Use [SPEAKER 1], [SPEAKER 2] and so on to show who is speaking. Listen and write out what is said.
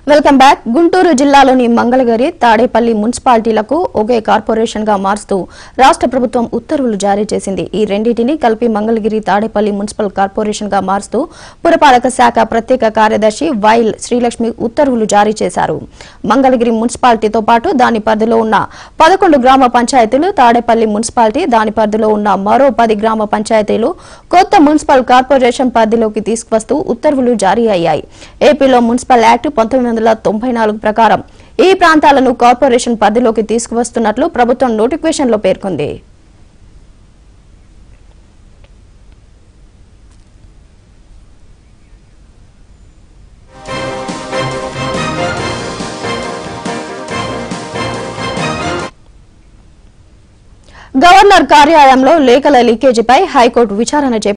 [SPEAKER 1] welcome back Guntur జిల్లాలోని మంగళగిరి తాడేపల్లి మున్సిపాలిటీలకు ఒకే కార్పొరేషన్ గా మారుస్తూ రాష్ట్ర ప్రభుత్వం ఉత్తర్వులు జారీ చేసింది ఈ రెండింటిని కలిపి మంగళగిరి తాడేపల్లి మున్సిపల్ కార్పొరేషన్ గా మారుస్తూ పురపాలక శాఖ ప్రత్యేక కార్యదర్శి వైల్ శ్రీలక్ష్మి ఉత్తర్వులు జారీ చేశారు మంగళగిరి మున్సిపాలిటీతో పాటు దాని పరిధిలో ఉన్న పదకొండు గ్రామ పంచాయతీలు తాడేపల్లి మున్సిపాలిటీ దాని పరిధిలో ఉన్న మరో పది గ్రామ పంచాయతీలు కొత్త మున్సిపల్ కార్పొరేషన్ పరిధిలోకి తీసుకువస్తూ ఉత్తర్వులు జారీ అయ్యాయి ఏపీలో మున్సిపల్ యాక్ట్ పంతొమ్మిది వందల తొంభై నాలుగు ప్రకారం ఈ ప్రాంతాలను కార్పొరేషన్ పరిధిలోకి తీసుకువస్తున్నట్లు ప్రభుత్వం నోటిఫికేషన్లో పేర్కొంది గవర్నర్ కార్యాలయంలో లేఖల లీకేజీపై హైకోర్టు విచారణ చేపట్టింది